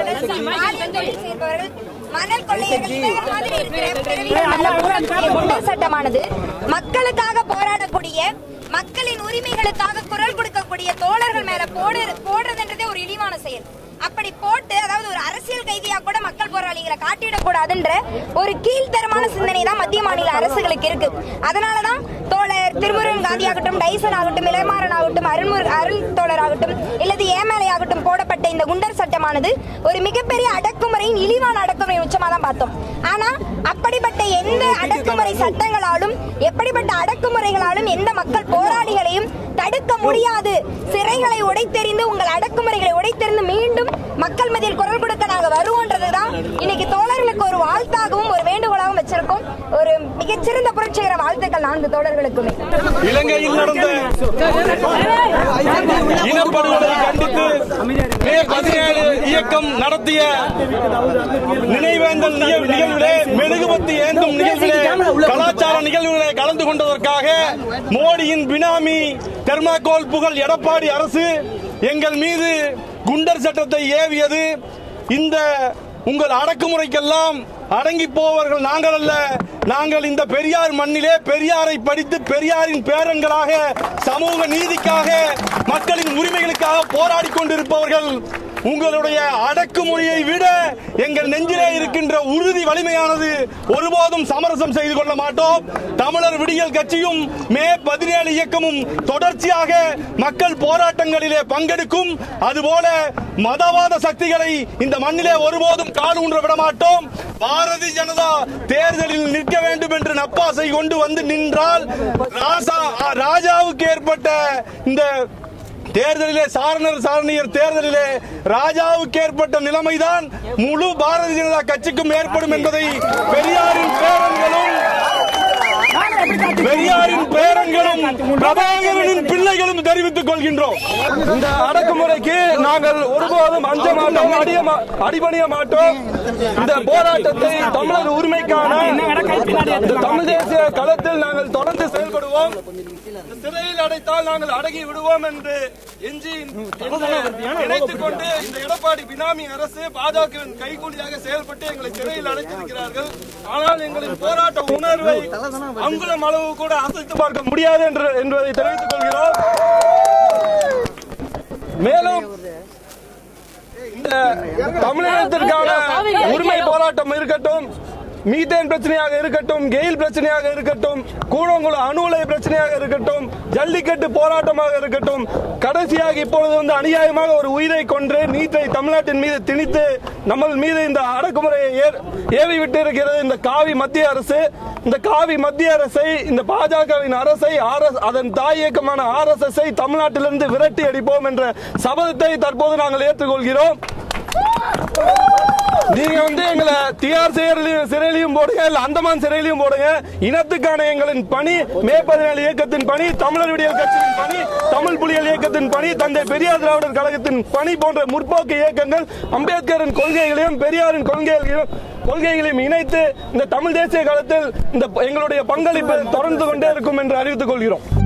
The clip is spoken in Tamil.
கொள்ளையர்கள் பாலியல் தொழில் செய்பவர்கள் மணல் கொள்ளையர்கள் இவர்கள் மாதிரி இருக்கிற பிறவிகள் மேல போடக்கூடிய குண்டர் சட்டமானது மக்களுக்காக போராடக்கூடிய மக்களின் உரிமைகளுக்காக குரல் கொடுக்கக்கூடிய தோழர்கள் மேல போடு போடுறதுன்றதே ஒரு இழிவான செயல் அப்படி போட்டு அதாவது ஒரு அரசியல் கைதியா கூட மக்கள் போராளிகளை காட்டிடக் கூடாதுன்ற ஒரு கீழ்த்தரமான சிந்தனை தான் மத்திய மாநில அரசுகளுக்கு இருக்கு அதனாலதான் தோழர் திருமுருகன் காந்தி ஆகட்டும் டைசன் ஆகட்டும் இளமாறன் ஆகட்டும் அருள்முரு அருள் தோழர் ஆகட்டும் இல்லது ஏமலை ஆகட்டும் போடப்பட்ட இந்த குண்டர் சட்டமானது ஒரு மிகப்பெரிய அடக்குமுறையின் இழிவான அடக்குமுறை உச்சமா தான் பார்த்தோம் ஆனா அப்படிப்பட்ட எந்த அடக்குமுறை சட்டங்களாலும் எப்படிப்பட்ட அடக்குமுறைகளாலும் எந்த மக்கள் போராளிகளையும் தடுக்க முடியாது சிறைகளை உடைத்தெறிந்து உங்கள் அடக்குமுறைகளை உடைத்தெறிந்து மீண்டும் மக்கள் மத்தியில் குரல் கொடுக்க நாங்க வருவோன்றதுதான் இன்னைக்கு தோழர்களுக்கு ஒரு வாழ்த்தாகவும் ஒரு வேண்டுகோளாகவும் வச்சிருக்கோம் ஒரு மிகச்சிறந்த புரட்சிகர வாழ்த்துக்கள் நான்கு தோழர்களுக்குமே இலங்கையில் நடந்த இனப்படுகொலை கண்டித்து மே பதினேழு இயக்கம் நடத்திய நினைவேந்தல் நிக- நிகழ்விலே மெழுகுபத்தி ஏந்தும் நிகழ்விலே கலாச்சார நிகழ்வுகளை கலந்து கொண்டதற்காக மோடியின் பினாமி தெர்மாகோல் புகழ் எடப்பாடி அரசு எங்கள் மீது குண்டர் சட்டத்தை ஏவியது இந்த உங்கள் அடக்குமுறைக்கெல்லாம் அடங்கி போவர்கள் நாங்கள் அல்ல நாங்கள் இந்த பெரியார் மண்ணிலே பெரியாரை படித்து பெரியாரின் பேரன்களாக சமூக நீதிக்காக மக்களின் உரிமைகளுக்காக போராடி கொண்டிருப்பவர்கள் உங்களுடைய அடக்குமொழியை விட எங்கள் நெஞ்சிலே இருக்கின்ற உறுதி வலிமையானது ஒருபோதும் சமரசம் செய்து கொள்ள மாட்டோம் தமிழர் விடியல் கட்சியும் மே பதினேழு இயக்கமும் தொடர்ச்சியாக மக்கள் போராட்டங்களிலே பங்கெடுக்கும் அதுபோல மதவாத சக்திகளை இந்த மண்ணிலே ஒருபோதும் கால் ஊன்ற விட மாட்டோம் பாரதிய ஜனதா தேர்தலில் நிற்க வேண்டும் என்று நப்பாசை கொண்டு வந்து நின்றால் ராசா ராஜாவுக்கு ஏற்பட்ட இந்த தேர்தலிலே சாரணர் சாரணியர் தேர்தலிலே ராஜாவுக்கு ஏற்பட்ட நிலைமைதான் முழு பாரதிய ஜனதா கட்சிக்கும் ஏற்படும் என்பதை பெரியாரின் பேரன்களும் பெரியாரின் பேரன்களும் பிரபாகரனின் பிள்ளைகளும் தெரிவித்துக் கொள்கின்றோம் இந்த அடக்குமுறைக்கு நாங்கள் ஒருபோதும் அஞ்ச மாட்டோம் அடிய மா- அடிபணிய மாட்டோம் இந்த போராட்டத்தை தமிழர் உரிமைக்கான இந்த தமிழ் தேசிய களத்தில் நாங்கள் தொடர்ந்து செயல்படுவோம் இந்த சிறையில் அடைத்தால் நாங்கள் அடங்கி விடுவோம் என்று எஞ்சி நினைத்துக் கொண்டு இந்த எடப்பாடி பினாமி அரசு பாஜகவின் கைகூலியாக செயல்பட்டு எங்களை சிறையில் அடைத்திருக்கிறார்கள் ஆனால் எங்களின் போராட்ட உணர்வை அங்குலம் அளவு கூட அசைத்து பார்க்க முடியாது என்று என்பதை தெரிவித்துக் கொள்கிறோம் மேலும் இந்த தமிழகத்திற்கான உரிமை போராட்டம் இருக்கட்டும் மீத்தேன் பிரச்சனையாக இருக்கட்டும் கெயில் பிரச்சனையாக இருக்கட்டும் கூடங்குளம் அணு உலை பிரச்சனையாக இருக்கட்டும் ஜல்லிக்கட்டு போராட்டமாக இருக்கட்டும் கடைசியாக இப்பொழுது வந்து அநியாயமாக ஒரு உயிரை கொன்று நீட்டை தமிழ்நாட்டின் மீது திணித்து நம்ம மீது இந்த அடக்குமுறையை ஏ- ஏவி விட்டு இருக்கிறது இந்த காவி மத்திய அரசு இந்த காவி மத்திய அரசை இந்த பாஜகவின் அரசை RS அதன் தாய் இயக்கமான ஆர் எஸ் எஸ் தமிழ்நாட்டிலிருந்து விரட்டி அடிப்போம் என்ற சபதத்தை தற்போது நாங்கள் ஏற்றுக்கொள்கிறோம் நீங்க வந்து எங்களை தியார் சிறையிலையும் சிறையிலையும் போடுங்க இல்ல அந்தமான் சிறையிலையும் போடுங்க இனத்துக்கான எங்களின் பணி மே பதினேழு இயக்கத்தின் பணி தமிழர் விடியல் கட்சியின் பணி தமிழ் புலிகள் இயக்கத்தின் பணி தந்தை பெரியார் திராவிடர் கழகத்தின் பணி போன்ற முற்போக்கு இயக்கங்கள் அம்பேத்கரின் கொள்கைகளையும் பெரியாரின் கொள்கைகளையும் கொள்கைகளையும் இணைத்து இந்த தமிழ் தேசிய காலத்தில் இந்த எங்களுடைய பங்களிப்பு தொடர்ந்து கொண்டே இருக்கும் என்று அறிவித்துக் கொள்கிறோம்